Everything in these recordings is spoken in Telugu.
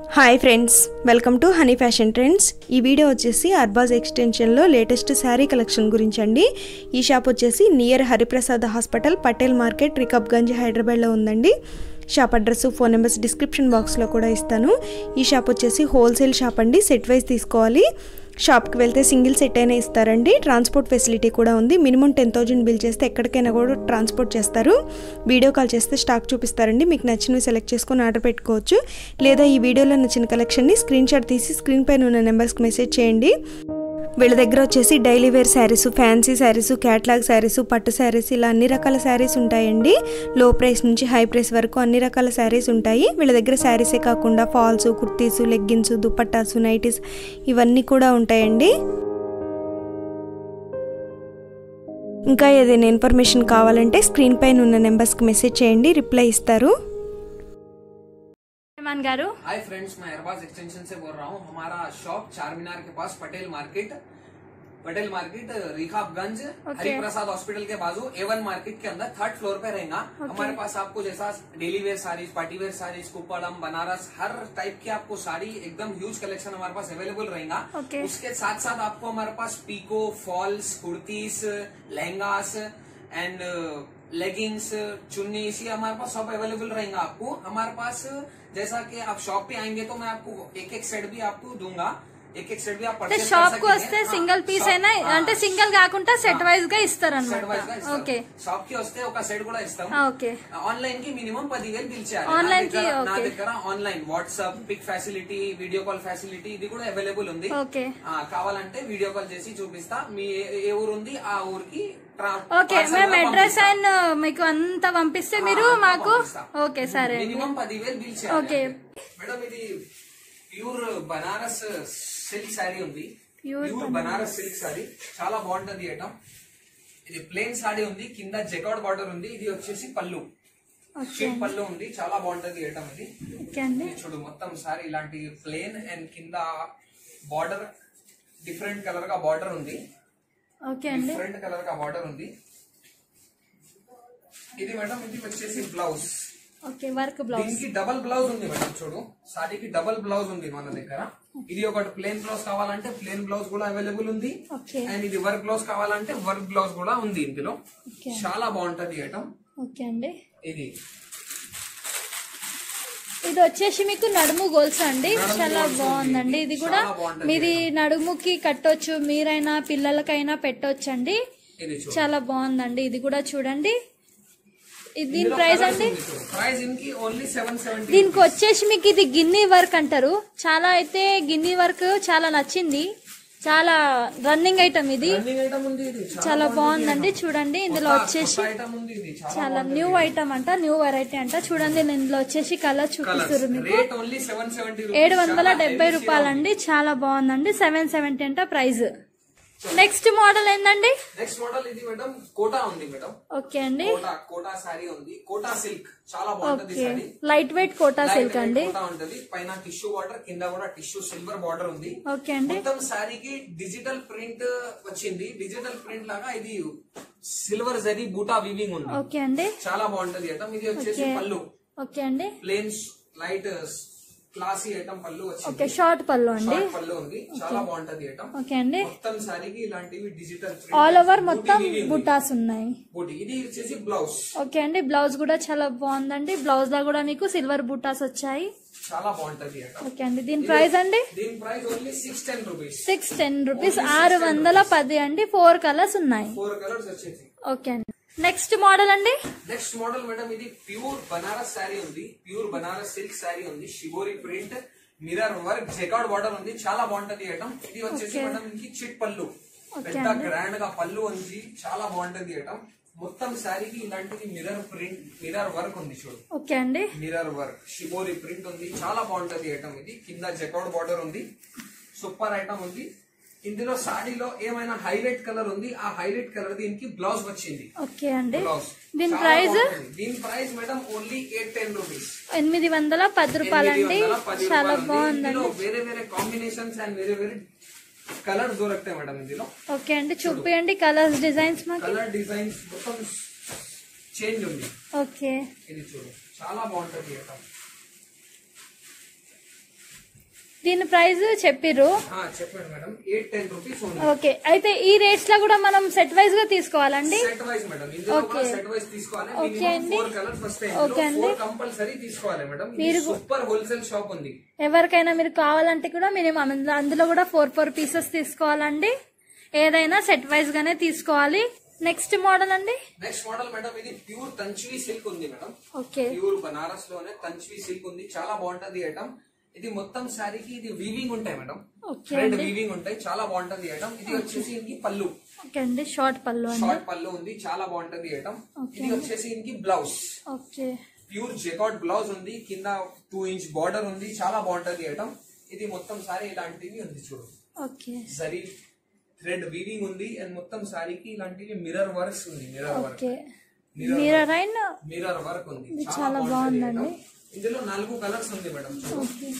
Hi friends welcome to honey fashion trends ఈ వీడియో వచ్చేసి అర్బాజ్ ఎక్స్టెన్షన్లో లేటెస్ట్ శారీ కలెక్షన్ గురించి అండి ఈ షాప్ వచ్చేసి near Hariprasad hospital Patel market Rikabganj హైదరాబాద్లో ఉందండి shop address phone numbers description బాక్స్లో కూడా ఇస్తాను ఈ షాప్ వచ్చేసి హోల్సేల్ షాప్ అండి సెట్ వైజ్ తీసుకోవాలి షాప్కి వెళ్తే సింగిల్ సెట్ అయినా ఇస్తారండి ట్రాన్స్పోర్ట్ ఫెసిలిటీ కూడా ఉంది మినిమం టెన్ థౌజండ్ బిల్ చేస్తే ఎక్కడికైనా కూడా ట్రాన్స్పోర్ట్ చేస్తారు వీడియో కాల్ చేస్తే స్టాక్ చూపిస్తారండి మీకు నచ్చినవి సెలెక్ట్ చేసుకొని ఆర్డర్ పెట్టుకోవచ్చు లేదా ఈ వీడియోలో నచ్చిన కలెక్షన్ని స్క్రీన్ షాట్ తీసి స్క్రీన్ పైన ఉన్న నెంబర్స్కి మెసేజ్ చేయండి వీళ్ళ దగ్గర వచ్చేసి daily wear saris fancy saris catalogue saris పట్టు శారీస్ ఇలా అన్ని రకాల శారీస్ ఉంటాయండి లో ప్రైస్ నుంచి హై ప్రైస్ వరకు అన్ని రకాల శారీస్ ఉంటాయి వీళ్ళ దగ్గర శారీసే కాకుండా falls kurtis leggings dupattas nighties ఇవన్నీ కూడా ఉంటాయండి ఇంకా ఏదైనా ఇన్ఫర్మేషన్ కావాలంటే స్క్రీన్ పైన ఉన్న నెంబర్స్కి మెసేజ్ చేయండి రిప్లై ఇస్తారు रहमान गारू हाय फ्रेंड्स मैं अरबाज एक्सटेंशन से बोल रहा हूँ हमारा शॉप चार मीनार के पास Patel market Patel market Rikabganj Hariprasad hospital के बाजू एवन मार्केट के अंदर थर्ड फ्लोर पे रहेगा हमारे पास आपको जैसा daily wear saris party wear saris Kuppadam Banaras हर टाइप की आपको साड़ी एकदम ह्यूज कलेक्शन हमारे पास अवेलेबल रहेगा Okay. उसके साथ साथ आपको हमारे पास pico falls kurtis lehengas and leggings chunnis ये हमारे पास सब अवेलेबल रहेगा आपको हमारे पास जैसा कि आप शॉप पे आएंगे तो मैं आपको एक एक सेट भी आपको दूंगा एक एक सेट भी आप అంటే purchase कर షాప్ కు सकेंगे। వస్తే हाँ, సింగిల్ పీస్ shop- అయినా हाँ, అంటే సింగిల్ కాకుండా సెట్ వైజ్ గా సెట్ ఇస్తారనమాట వైజ్ గా ఇస్తాం. ఓకే షాప్ కి వస్తే ఒక సెట్ కూడా ఇస్తాం ఓకే ఆన్లైన్ కి మినిమం పదివేలు బిల్ చేయాలి Online నా దగ్గర- కి, నా okay. దగ్గర online WhatsApp pick facility video call facility ఇది కూడా అవైలబుల్ ఉంది ఓకే ఆ, కావాలంటే వీడియో కాల్ చేసి చూపిస్తా మీ ఏ- ఏ ఊరు ఉంది ఆ ఊరికి ట్రా- ఓకే parcel మేము గా అడ్రస్ పంపిస్తా. అండ్ మీకు అంత పంపిస్తే మీరు ఆ, మాకు పంపిస్తా. ఓకే సరే అండి మినిమం పదివేలు బిల్ చేయాలి ఓకే. మేడం ఇది ప్యూర్ బనారస్ సిల్క్ శారీ ఉంది Pure pure Banaras silk sari చాలా బాగుంటది ఐటమ్ ఇది ప్లెయిన్ శారీ ఉంది కింద జెకౌట్ బార్డర్ ఉంది ఇది వచ్చేసి పళ్ళు ఓకే షీట్ పళ్ళు ఉంది చాలా బాగుంటది ఐటమ్ ఇది ఓకే అండి ఇది చూడు మొత్తం సారీ ఇలాంటి ప్లేన్ అండ్ కింద బార్డర్ డిఫరెంట్ కలర్ గా బార్డర్ ఉంది ఓకే అండి డిఫరెంట్ కలర్ గా బార్డర్ ఉంది ఇది మేడం ఇది వచ్చేసి బ్లౌజ్ ఓకే వర్క్ బ్లౌజ్ దీనికి డబల్ బ్లౌజ్ ఉంది మేడం చూడు సారీకి డబల్ బ్లౌజ్ ఉంది మన దగ్గర ఇది ఒకటి ప్లేన్ బ్లౌజ్ కావాలంటే ప్లేన్ బ్లౌజ్ కూడా అవైలబుల్ ఉంది ఓకే అండ్ ఇది వర్క్ బ్లౌజ్ కావాలంటే వర్క్ బ్లౌజ్ కూడా ఉంది ఇందులో ఓకే చాలా బాగుంటది ఐటమ్ ఓకే అండి ఇది ఇది వచ్చేసి మీకు నడుము గోల్స్ అండి నడుము చాలా గోల్స్ బాగుందండి ఉంది. ఇది కూడా చాలా బాగుంటది. మీది నడుముకి కట్టొచ్చు మీరైనా పిల్లలకైనా పెట్టొచ్చు అండి ఇది చూడు చాలా బాగుందండి ఇది కూడా చూడండి ఇది దీని ప్రైస్ అండి ప్రైస్ ఇన్కి ఓన్లీ సెవెన్ సెవెంటీ దీనికి వచ్చేసి మీకు ఇది గిన్నీ వర్క్ అంటారు చాలా అయితే గిన్నీ వర్క్ చాలా నచ్చింది చాలా రన్నింగ్ ఐటమ్ ఇది రన్నింగ్ ఐటమ్ ఉంది ఇది చాలా బాగుందండి చూడండి ఇందులో వచ్చేసి ఐటమ్ ఉంది ఇది చాలా చాలా న్యూ ఐటమ్ అంట న్యూ వెరైటీ అంట చూడండి నేను ఇందులో వచ్చేసి కలర్ చూపిస్తారు మీకు రేట్ ఓన్లీ సెవెన్ సెవెంటీ ఏడు వందల డెబ్బై రూపాయలండి చాలా బాగుందండి సెవెన్ సెవెంటీ అంట ప్రైస్ నెక్స్ట్ మోడల్ ఏందండి నెక్స్ట్ మోడల్ ఇది మేడం కోటా ఉంది మేడం ఓకే అండి కోటా కోటా సారీ ఉంది కోటా సిల్క్ చాలా బాగుంటది okay sari light weight Kota silk అండి కోటా ఉంటది పైన టిష్యూ బార్డర్ కింద కూడా టిష్యూ సిల్వర్ బార్డర్ ఉంది ఓకే అండి మొత్తం సారీకి డిజిటల్ ప్రింట్ వచ్చింది డిజిటల్ ప్రింట్ లాగా ఇది సిల్వర్ జరీ బూటా వీవింగ్ ఉంది ఓకే అండి చాలా బాగుంటది ఐటమ్ ఇది వచ్చేసి ఓకే. పళ్ళు ఓకే అండి ప్లేన్ లైట్ క్లాసీ ఐటమ్ పళ్ళు ఓకే వచ్చింది షార్ట్ పళ్ళు అండి షార్ట్ పళ్ళు ఉంది చాలా బాగుంటది ఐటమ్ ఓకే అండి మొత్తం సారీకి ఇలాంటివి డిజిటల్ ఆల్ ఓవర్ మొత్తం బుటాస్ ఉన్నాయి బూటీ ఇది వచ్చేసి బ్లౌజ్ ఓకే అండి బ్లౌజ్ కూడా చాలా బాగుందండి బ్లౌజ్ లో కూడా మీకు సిల్వర్ బుటాస్ వచ్చాయి చాలా బాగుంటది ఐటమ్ ఓకే అండి దీని ప్రైస్ అండి దీని price only six ten rupees six ten rupees ఆరు వందల పది అండి ఫోర్ కలర్స్ ఉన్నాయి ఫోర్ కలర్స్ వచ్చేసి ఓకే అండి నెక్స్ట్ మోడల్ అండి నెక్స్ట్ మోడల్ మేడం ఇది ప్యూర్ బనారస్ శారీ ఉంది ప్యూర్ బనారస్ సిల్క్ శారీ ఉంది shibori print mirror work jacquard border ఉంది చాలా బాగుంటది ఐటమ్ ఇది వచ్చేసి Okay. మేడం ఇది చిట్ పళ్ళు Okay పెద్ద అండి. గ్రాండ్ గా పళ్ళు ఉంది చాలా బాగుంటది ఐటమ్ మొత్తం శారీకి ఇలాంటిది మిరర్ ప్రింట్ మిరర్ వర్క్ ఉంది చూడు ఓకే అండి మిరర్ వర్క్ షిబోరి ప్రింట్ ఉంది చాలా బాగుంటది ఐటమ్ ఇది కింద జెకౌట్ బార్డర్ ఉంది సూపర్ ఐటమ్ ఉంది ఇందులో సాడీలో ఏమైనా హైలైట్ కలర్ ఉంది ఆ హైలైట్ కలర్ దీనికి బ్లౌజ్ వచ్చింది ఓకే అండి బ్లౌజ్ దీని చాలా ప్రైస్ బాగుంటుంది. దీని price madam only eight ten rupees ఎనిమిది వందల పది రూపాయలండి చాలా ఇందులో బాగుందండి వేరే వేరే కాంబినేషన్స్ అండ్ వేరే వేరే కలర్స్ దొరుకుతాయి మేడం ఇందులో ఓకే అండి చూపియండి కలర్స్ డిజైన్స్ మాకు కలర్ డిజైన్స్ మొత్తం చేంజ్ ఉంది ఓకే ఇది చూడు చాలా బాగుంటది ఐటమ్ దీని ప్రైస్ చెప్పిర్రు ఆ, చెప్పండి మేడం ఎయిట్ టెన్ రూపీస్ ఉంది ఓకే అయితే ఈ రేట్స్ లో కూడా మనం సెట్ వైజ్ గా తీసుకోవాలండి సెట్ వైజ్ మేడం ఇందులో కూడా సెట్ వైజ్ తీసుకోవాలి ఓకే మినిమం అండి. ఫోర్ కలర్స్ వస్తాయి ఓకే అండి. ఫోర్ కంపల్సరీ తీసుకోవాలి మేడం ఇది సూపర్ హోల్సేల్ షాప్ ఉంది ఎవరికైనా మీరు కావాలంటే కూడా మినిమం అందులో అందులో కూడా ఫోర్ ఫోర్ పీసెస్ తీసుకోవాలండి ఏదైనా సెట్ వైజ్ గానే తీసుకోవాలి నెక్స్ట్ మోడల్ అండి నెక్స్ట్ మోడల్ మేడం ఇది ప్యూర్ తంచువి సిల్క్ ఉంది మేడం ఓకే ప్యూర్ బనారస్ లోనే తంచువి సిల్క్ ఉంది చాలా బాగుంటది ఐటమ్ ఇది మొత్తం శారీకి ఇది వీవింగ్ ఉంటాయి మేడం ఓకే రెండు వీవింగ్ ఉంటాయి చాలా బాగుంటది ఐటమ్ ఇది వచ్చేసి ఇంకి పళ్ళు ఓకే అండి షార్ట్ పళ్ళు అండి షార్ట్ పళ్ళు ఉంది చాలా బాగుంటది ఐటమ్ ఇది వచ్చేసి ఇంకి blouse okay pure jacquard blouse ఉంది కింద టూ ఇంచ్ బార్డర్ ఉంది చాలా బాగుంటది ఐటమ్ ఇది మొత్తం సారీ ఇలాంటివి ఉంది చూడు ఓకే జరీ థ్రెడ్ వీవింగ్ ఉంది అండ్ మొత్తం సారీకి ఇలాంటివి మిర్రర్ వర్క్స్ ఉంది మిర్రర్ వర్క్ ఓకే మిర్రర్ అయిన మిర్రర్ వర్క్ ఉంది చాలా చాలా బాగుందండి. బాగుంది ఇందులో నాలుగు కలర్స్ ఉంది మేడం చూడు. ఓకే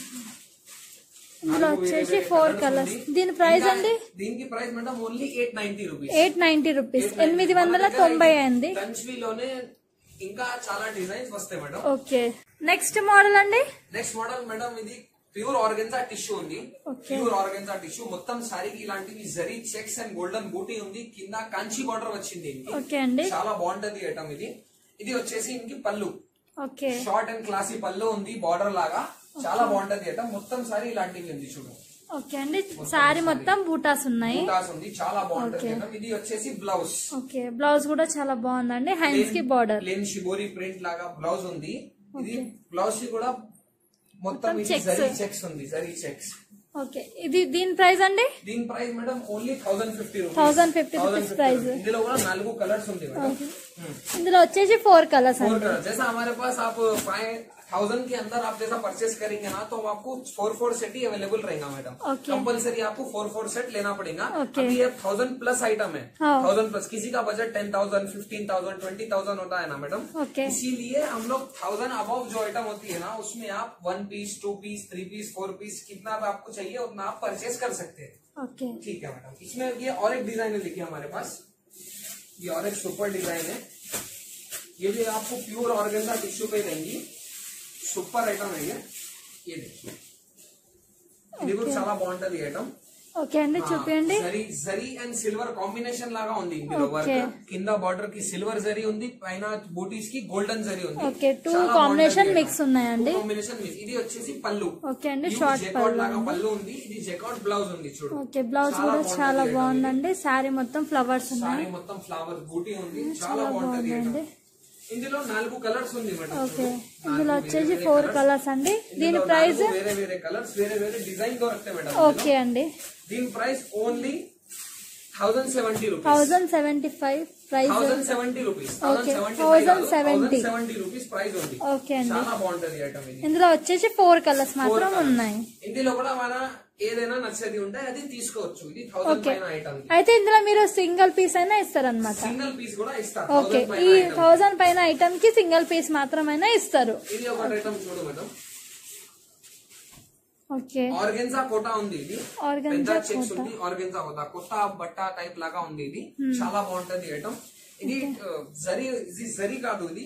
ఇందులో నాలుగు వేరే వచ్చేసి వేరే ఫోర్ colours కలర్స్ ఉంది. దీని ప్రైస్ ఇంకా అండి దీనికి price madam only eight ninety rupees eight ninety rupees ఎనిమిది వందల తొంభై అయింది కంచ్వీలోనే ఇంకా చాలా డిజైన్స్ వస్తాయి మేడం ఓకే నెక్స్ట్ మోడల్ అండి నెక్స్ట్ మోడల్ మేడం ఇది ప్యూర్ ఆర్గెన్జా టిష్యూ ఉంది Okay. ప్యూర్ ఆర్గెన్జా టిష్యూ మొత్తం సారీకి ఇలాంటివి zari checks and golden buti ఉంది కింద కంచి బార్డర్ వచ్చింది దీనికి ఓకే అండి చాలా బాగుంటది ఐటమ్ ఇది ఇది వచ్చేసి ఇంకి పళ్ళు ఓకే షార్ట్ అండ్ క్లాసీ పళ్ళు ఉంది బార్డర్ లాగా చాలా బాగుంటది ఐటమ్ మొత్తం సారీ ఇలాంటివి ఉంది చూడు ఓకే అండి సారీ మొత్తం బూటాస్ ఉన్నాయి బూటాస్ ఉంది చాలా బాగుంటది ఐటమ్ ఇది వచ్చేసి బ్లౌజ్ ఓకే బ్లౌజ్ కూడా చాలా బాగుందండి హ్యాండ్స్ కి బార్డర్ ప్లేన్ షిబోరి ప్రింట్ లాగా బ్లౌజ్ ఉంది ఇది బ్లౌజ్ కి కూడా మొత్తం ఇది checks. జరీ చెక్స్ ఉంది జరీ చెక్స్ ఓకే ఇది దీని ప్రైస్ అండి దీని price madam only thousand fifty rupees 1050 rupees price. ఇందులో కూడా నాలుగు కలర్స్ ఉంది మేడం ఇందులో వచ్చేసి ఫోర్ కలర్స్ फोर అండి कलर जैसा हमारे पास आप फाइव थाउजेंड के अंदर आप जैसा परचेस करेंगे ना तो हम आपको फोर फोर सेट ही अवेलेबल रहेगा मैडम Okay. कंपलसरी आपको फोर फोर सेट लेना पड़ेगा Okay. अभी ये थाउजेंड प्लस आइटम है हाँ। थाउजेंड प्लस किसी का budget ten thousand fifteen thousand twenty thousand होता है ना मैडम Okay. इसीलिए हम लोग थाउजेंड अबव जो आइटम होती है ना उसमें आप one piece two piece three piece four piece कितना भी आपको चाहिए उतना आप परचेस कर सकते हैं ఓకే ठीक है मैडम इसमें ये और एक डिजाइन है देखिए हमारे पास ये और एक सुपर डिजाइन है ये भी आपको प्योर ऑर्गेन्जा टिश्यू पे रहेंगी सुपर आइटम है ये ये देखिए ఇది కూడా చాలా బాగుంటది ఐటమ్ ఓకే అండి చూపించండి zari zari and silver combination లాగా ఉంది ఇందులో వర్క్ Okay. కింద బార్డర్ కి సిల్వర్ జరీ ఉంది పైన బూటీస్ కి గోల్డెన్ జరీ ఉంది ఓకే టూ చాలా కాంబినేషన్ బాగుంటది మిక్స్ ఉన్నాయండి కాంబినేషన్ మిక్స్ ఇది వచ్చేసి పళ్ళు ఓకే అండి ఇది షార్ట్ జెకార్డ్ పళ్ళు లాగా పళ్ళు ఉంది ఇది జెకార్డ్ బ్లౌజ్ ఉంది చూడు ఓకే బ్లౌజ్ చాలా కూడా బాగుంటది చాలా item ఇది. బాగుందండి శారీ మొత్తం ఫ్లవర్స్ ఉన్నాయి సారీ మొత్తం ఫ్లవర్ బూటీ ఉంది చాలా బాగుంటది బాగుందండి. item. ఇందులో నాలుగు కలర్స్ ఉంది మేడం ఓకే చూడు. ఇందులో నాలుగు వచ్చేసి వేరే ఫోర్ colours. కలర్స్ అండి దీని ఇందులో ప్రైస్ నాలుగు వేరే వేరే కలర్స్ వేరే వేరే డిజైన్ దొరుకుతాయి మేడం ఓకే అండి దీని price only thousand seventy rupees thousand seventy five price thousand seventy rupees Okay. Thousand 1070. Seventy rupees price ఉంది ఓకే అండి చాలా బాగుంటది ఐటమ్ ఇది ఇందులో వచ్చేసి ఫోర్ కలర్స్ Four మాత్రం colours. ఉన్నాయి ఇందులో కూడా మన ఏదైనా నచ్చేది ఉంటే అది తీసుకోవచ్చు ఇది థౌసండ్ ఓకే పైన ఐటమ్ అయితే ఇందులో మీరు సింగిల్ పీస్ అయినా ఇస్తారనమాట సింగిల్ పీస్ కూడా ఇస్తారు ఓకే థౌసండ్ ఈ పైన item. థౌజండ్ పైన ఐటమ్ కి సింగిల్ పీస్ మాత్రమైనా ఇస్తారు ఇది ఒక ఐటమ్ చూడు మేడం ఓకే ఆర్గెన్జా కోటా ఉంది ఇది Organza పెద్ద చెక్స్ కోటా. ఉంది ఆర్గెన్జా కోటా కొత్త బట్ట టైప్ లాగా ఉంది ఇది చాలా బాగుంటది ఐటమ్ ఇది ఆ, జరీ ఇది జరీ కాదు ఇది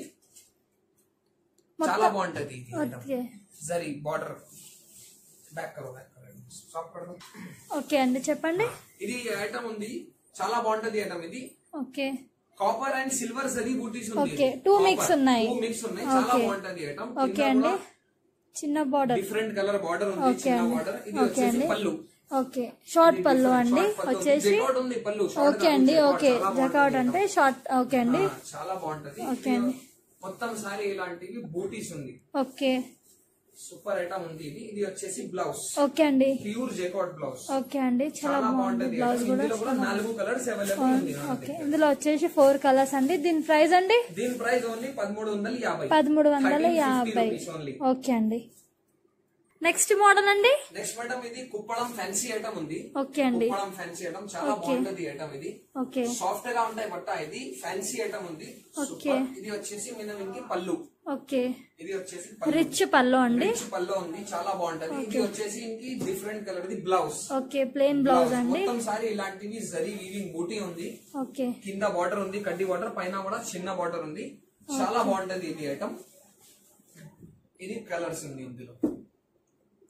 చాలా బాగుంటది ఇది item okay zari border back కరో బ్యాక్ కరో స్టాప్ కరో ఓకే అండి చెప్పండి ఇది ఐటమ్ ఉంది చాలా బాగుంటది ఐటమ్ ఇది okay copper and silver zari butis ఉంది Okay, two mix ఉన్నాయి. టూ మిక్స్ ఉన్నాయి చాలా Okay. బాగుంటది ఐటమ్ ఓకే అండి చిన్న బార్డర్ డిఫరెంట్ కలర్ బార్డర్ ఉంది ఓకే చిన్న అండి బార్డర్ ఇది ఓకే వచ్చేసి అండి పళ్ళు ఓకే షార్ట్ పళ్ళు అండి Short పళ్ళు ఉంది. వచ్చేసి Jacquard ఉంది పళ్ళు Short ఓకే కాదు, అండి jacquard. ఓకే చాలా బాగుంటది జకౌట్ item. అంటే షార్ట్ ఓకే అండి ఆ, చాలా బాగుంటది ఓకే అండి. మొత్తం సారీ ఇలాంటివి బూటీస్ ఉంది ఓకే సూపర్ ఐటమ్ ఉంది ఇది ఇది వచ్చేసి బ్లౌజ్ ఓకే అండి ప్యూర్ జెకాట్ బ్లౌజ్ ఓకే అండి చాలా చాలా బాగుంది బాగుంటది బ్లౌజ్ item. కూడా ఇందులో కూడా నాలుగు కలర్స్ అవైలబుల్ ఉంది నా ఓకే దగ్గర. ఇందులో వచ్చేసి ఫోర్ కలర్స్ అండి దీని ప్రైస్ అండి దీని ప్రైస్ ఓన్లీ పదమూడు వందల యాభై పదమూడు వందల 1350 యాభై rupees only. ఓకే అండి నెక్స్ట్ మోడల్ అండి నెక్స్ట్ మేడం ఇది కుప్పడం ఫ్యాన్సీ ఐటమ్ ఉంది ఓకే అండి కుప్పడం ఫ్యాన్సీ ఐటమ్ చాలా బాగుంటది ఐటమ్ ఇది ఓకే సాఫ్ట్ గా ఉంటాయి బట్ట ఇది ఫ్యాన్సీ ఐటమ్ ఉంది ఓకే. సూపర్ ఇది వచ్చేసి మనం ఇంకి పళ్ళు ఓకే ఇది వచ్చేసి పళ్ళు రిచ్ పళ్ళు అండి రిచ్ పళ్ళు ఉంది చాలా బాగుంటది ఇది వచ్చేసి ఇంకి డిఫరెంట్ కలర్ ఇది బ్లౌజ్ ఓకే ప్లెయిన్ బ్లౌజ్ అండి మొత్తం సారీ ఇలాంటివి జరీ వీవింగ్ బూటీ ఉంది ఓకే కింద బార్డర్ ఉంది కడ్డీ బార్డర్ పైన కూడా చిన్న బార్డర్ ఉంది చాలా బాగుంటది ఇది ఐటమ్ ఇది కలర్స్ ఉంది ఇందులో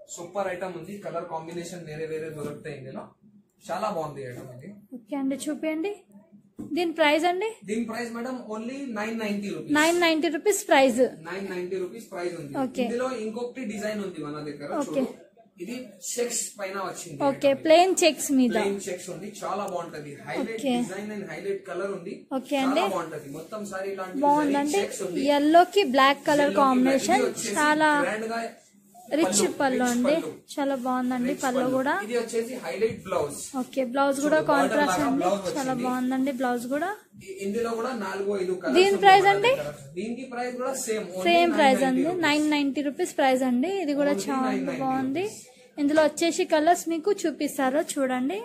సూపర్ ఐటమ్ ఉంది కలర్ కాంబినేషన్ వేరే వేరే దొరుకుతాయి ఇందులో చాలా బాగుంది ఐటమ్ ఇది ఓకే అండి చూపించండి దీని ప్రైస్ అండి దీని price madam only nine ninety rupees nine ninety rupees price nine ninety rupees price ఉంది Okay. ఇందులో ఇంకొకటి డిజైన్ ఉంది మన దగ్గర Okay. చూడు ఇది చెక్స్ పైన వచ్చింది ఓకే ప్లేన్ చెక్స్ మీద ప్లెయిన్ చెక్స్ ఉంది చాలా బాగుంటది highlight Okay. Design and highlight colour ఉంది Okay చాలా అండి. బాగుంటది మొత్తం సారీ ఇలాంటి బాగుందండి చెక్స్ ఉంది ఎల్లో కి బ్లాక్ కలర్ Yellow కి కాంబినేషన్ ఇది వచ్చేసి చాలా grand గా రిచ్ పళ్ళు, పళ్ళు rich అండి పళ్ళు. చాలా బాగుందండి Rich పళ్ళు కూడా ఇది వచ్చేసి హైలైట్ బ్లౌజ్ ఓకే బ్లౌజ్ కూడా చూడు, border కాంట్రాస్ట్ లాగా అండి blouse చాలా వచ్చింది. బాగుందండి బ్లౌజ్ కూడా ఇందులో కూడా నాలుగు ఐదు colours దీని ఉంది price మన అండి? దగ్గర. దీనికి ప్రైస్ కూడా సేమ్ సేమ్ ప్రైస్ అండి నైన్ నైన్టీ రూపీస్ ప్రైస్ అండి ఇది కూడా Only చాలా 990 బాగుంది ఇందులో వచ్చేసి కలర్స్ మీకు చూపిస్తారు చూడండి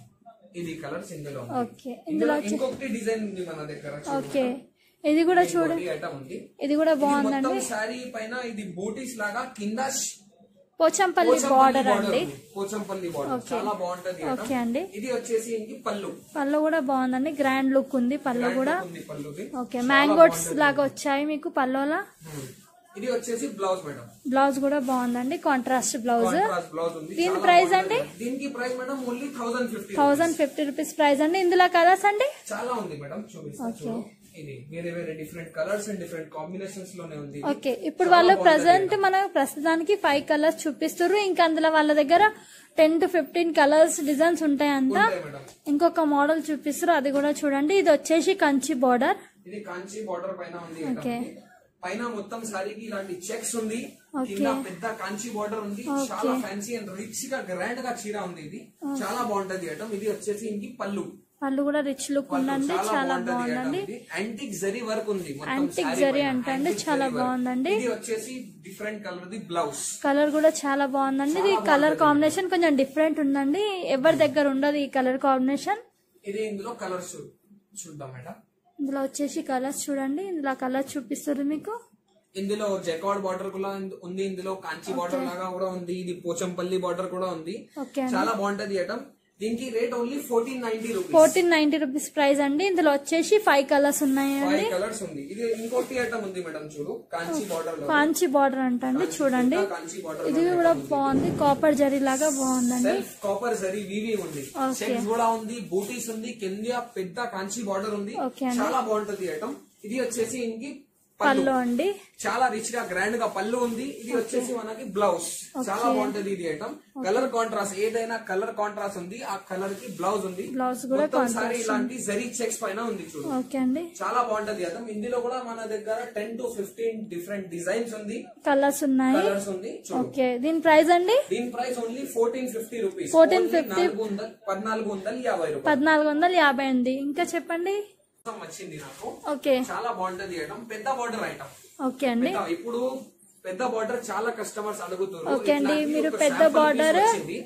ఇది కలర్స్ ఇందులో ఉంది. ఓకే ఇందులో ఇందులో వచ్చి ఇంకొకటి డిజైన్ ఉంది మన దగ్గర చూడు. ఓకే ఇది కూడా చూడండి ఐటమ్ ఉంది ఇది కూడా ఇది మొత్తం బాగుందండి సారీ పైన ఇది బూటీస్ లాగా కింద పోచంపల్లి పోచంపల్లి బార్డర్ border అండి ఉంది. Pochampally border Okay. చాలా బాగుంటది item. ఓకే అండి ఇది వచ్చేసి ఇంకి పళ్ళు పళ్ళు కూడా బాగుందండి గ్రాండ్ లుక్ ఉంది పళ్ళు Grand కూడా look ఉంది పళ్ళుది ఓకే చాలా మ్యాంగోట్స్ బాగుంటది. లాగా వచ్చాయి మీకు పళ్ళోలా Hmm. ఇది వచ్చేసి బ్లౌజ్ మేడం బ్లౌజ్ కూడా బాగుందండి కాంట్రాస్ట్ బ్లౌజ్ కాంట్రాస్ట్ బ్లౌజ్ ఉంది దీని చాలా price బాగుంటది. అండి? దీనికి price madam only thousand fifty thousand fifty rupees price అండి ఇందులో కలర్స్ అండి చాలా ఉంది మేడం చూపిస్తా Okay. చూడు ఇది వేరే వేరే different colours and different combinations లోనే ఉంది ఇది. ఓకే ఇప్పుడు చాలా వాళ్ళు బాగుంటది ప్రజెంట్ item. మన ప్రస్తుతానికి ఫైవ్ కలర్స్ చూపిస్తారు ఇంకా అందులో వాళ్ళ దగ్గర ten to fifteen colours designs ఉంటాయంట ఉంటాయి మేడం ఇంకొక మోడల్ చూపిస్తారు అది కూడా చూడండి ఇది వచ్చేసి కంచి బార్డర్ ఇది కాంచి బార్డర్ పైన ఉంది item Okay. ఇది. పైన మొత్తం సారీకి ఇలాంటి చెక్స్ ఉంది Okay. కింద పెద్ద కాంచి బార్డర్ ఉంది Okay. చాలా ఫ్యాన్సీ అండ్ రిచ్ గా గ్రాండ్ గా చీర ఉంది ఇది చాలా బాగుంటది ఐటమ్ ఇది వచ్చేసి ఇంకి పళ్ళు పళ్ళు కూడా రిచ్ లుక్ పళ్ళు ఉందండి చాలా బాగుంటది item బాగుందండి ఇది యాంటిక్ జరీ వర్క్ ఉంది మొత్తం Antique saree జరీ పైన. అంటండి, Antique చాలా జరీ work. బాగుందండి. ఇది వచ్చేసి డిఫరెంట్ కలర్ ది బ్లౌజ్ కలర్ కూడా చాలా బాగుందండి ఇది చాలా కలర్ బాగుంటది. కాంబినేషన్ కొంచెం డిఫరెంట్ ఉందండి ఎవరి దగ్గర ఉండదు ఈ కలర్ కాంబినేషన్ ఇది ఇందులో కలర్స్ చూద్దాం మేడం ఇందులో వచ్చేసి కలర్స్ చూడండి ఇందులో కలర్ చూపిస్తారు మీకు ఇందులో జెకార్డ్ బార్డర్ కూడా ఉంది ఇందులో కాంచి బార్డర్ లాగా కూడా ఉంది ఇది పోచంపల్లి బార్డర్ కూడా ఉంది ఓకే అండి చాలా బాగుంటది ఐటమ్ దీనికి rate only fourteen ninety rupees fourteen ninety rupees price అండి ఇందులో వచ్చేసి ఫైవ్ కలర్స్ ఉన్నాయండి ఫైవ్ కలర్స్ ఉంది ఇది ఇంకోటి ఐటమ్ ఉంది మేడం చూడు కాంచి బార్డర్ లో కాంచి బార్డర్ అంటండి చూడండి కాంచి బార్డర్ ఇది కూడా బాగుంది కాపర్ జరీ లాగా బాగుందండి సెల్ఫ్ కాపర్ జరీ వివి ఉంది Okay. చెక్స్ కూడా ఉంది బూటీస్ ఉంది కింద పెద్ద కాంచి బార్డర్ ఉంది Okay అండి. చాలా బాగుంటది ఐటమ్ ఇది వచ్చేసి ఇంకి పళ్ళు పళ్ళు అండి చాలా రిచ్ గా గ్రాండ్ గా పళ్ళు ఉంది ఇది వచ్చేసి మనకి బ్లౌజ్ చాలా బాగుంటది ఇది ఐటమ్ కలర్ కాంట్రాస్ట్ ఏదైనా కలర్ కాంట్రాస్ట్ ఉంది ఆ కలర్ కి బ్లౌజ్ ఉంది బ్లౌజ్ కూడా మొత్తం సారీ ఇలాంటి జరీ చెక్స్ పైన ఉంది చూడు ఓకే అండి చాలా బాగుంటది ఐటమ్ ఇందులో కూడా మన దగ్గర ten to fifteen different designs ఉంది కలర్స్ ఉన్నాయి కలర్స్ ఉంది చూడు ఓకే దీని ప్రైస్ అండి దీని price only fourteen fifty rupees 1450 నాలుగు వందల పద్నాలుగు వందల యాభై రూపాయలు పద్నాలుగు వందల యాభై అండి ఇంకా చెప్పండి మొత్తం వచ్చింది నాకు ఓకే చాలా బాగుంటది ఐటమ్ పెద్ద బార్డర్ ఐటమ్ ఓకే అండి పెద్ద- ఇప్పుడు పెద్ద బార్డర్ చాలా కస్టమర్స్ అడుగుతున్నారు ఓకే అండి ఇట్లాంటి మీరు ఒక పెద్ద sample piece బార్డర్ వచ్చింది.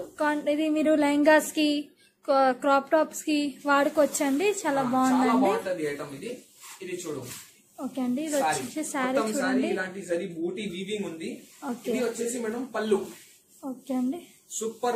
ఇది మీరు లెహంగాస్ కి క్రాప్ టాప్స్ కి వాడుకోవచ్చండి చాలా చాలా బాగుందండి బాగుంటది ఐటమ్ ఇది ఇది చూడు ఓకే అండి ఇది సారీ వచ్చేసి శారీ మొత్తం సారీ చూడండి ఇలాంటి సరి బూటీ వీవింగ్ ఉంది ఓకే ఇది వచ్చేసి మేడం పళ్ళు ఓకే అండి సూపర్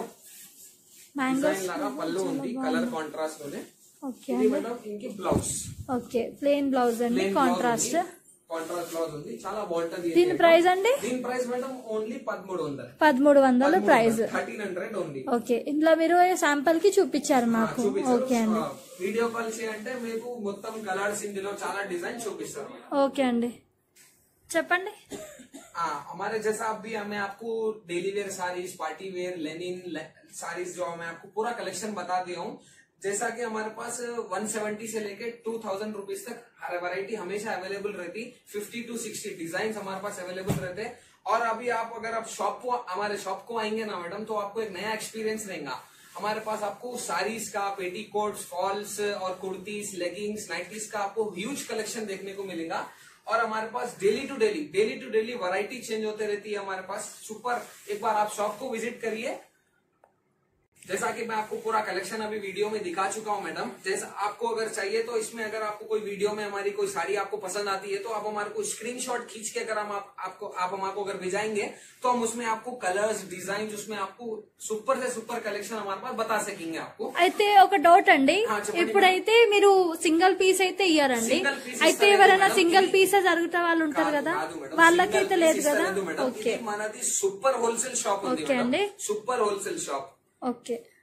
మ్యాంగోస్ డిజైన్ లాగా పళ్ళు ఉంది కలర్ కాంట్రాస్ట్ లోనే ఓకే ఇది అండి మేడం ఇంకి బ్లౌజ్ ఓకే ప్లెయిన్ బ్లౌజ్ అండి కాంట్రాస్ట్ కాంట్రాస్ట్ బ్లౌజ్ ఉంది చాలా బాగుంటది దీని ప్రైస్ అండి దీని ప్రైస్ మేడం ఓన్లీ పదమూడు వందలు పదమూడు వందలు ప్రైస్ థర్టీన్ హండ్రెడ్ ఉంది ఓకే ఇందులో మీరు శాంపుల్ కి చూపించారు మాకు ఓకే అండి చూపించారు వీడియో కాల్ చేయంటే మీకు మొత్తం కలర్స్ ఇందులో చాలా డిజైన్ చూపిస్తారు ఓకే అండి చెప్పండి हाँ हमारे जैसा अभी हमें आपको daily wear saris party wear linen saris जो मैं आपको पूरा कलेक्शन बता दिया हूँ जैसा कि हमारे पास 170 से लेके 2000 रुपीज तक हर वैरायटी हमेशा अवेलेबल रहती 50 टू 60 डिजाइन हमारे पास अवेलेबल रहते हैं और अभी आप अगर आप शॉप को हमारे शॉप को आएंगे ना मैडम तो आपको एक नया एक्सपीरियंस रहेगा हमारे पास आपको साड़ीज का पेटीकोट्स फॉल्स और कुर्तीज लेगिंग्स नाइटीज का आपको ह्यूज कलेक्शन देखने को मिलेगा और हमारे पास daily to daily daily to daily variety change होते रहती है हमारे पास सुपर एक बार आप शॉप को विजिट करिए जैसा कि मैं आपको पूरा कलेक्शन अभी वीडियो में दिखा चुका हूँ मैडम जैसा आपको अगर चाहिए तो इसमें अगर आपको कोई वीडियो में हमारी कोई साड़ी आपको पसंद आती है तो आप हमारे को स्क्रीनशॉट खींच के अगर हम आप, आपको आप हमारे को अगर भिजाएंगे तो हम उसमें आपको कलर्स डिजाइन उसमें आपको सुपर से सुपर कलेक्शन हमारे पास बता सकेंगे आपको అయితే ఒక డౌట్ అండి ఆ, చెప్పండి. ఇప్పుడైతే మీరు సింగిల్ పీస్ అయితే ఇయ్యారండి Single piece అయితే ఇస్తలేదు ఎవరైనా మేడం. సింగిల్ ఇది- పీసే జరుగుతా వాళ్ళు ఉంటారు కాదు, కదా కాదు మేడం. వాళ్ళకైతే సింగిల్ లేదు పీస్ కదా ఇస్తలేదు మేడం. ఓకే ఇది మనది సూపర్ హోల్సేల్ షాప్ ఉంది ఓకే మేడం అండి. Super wholesale shop okay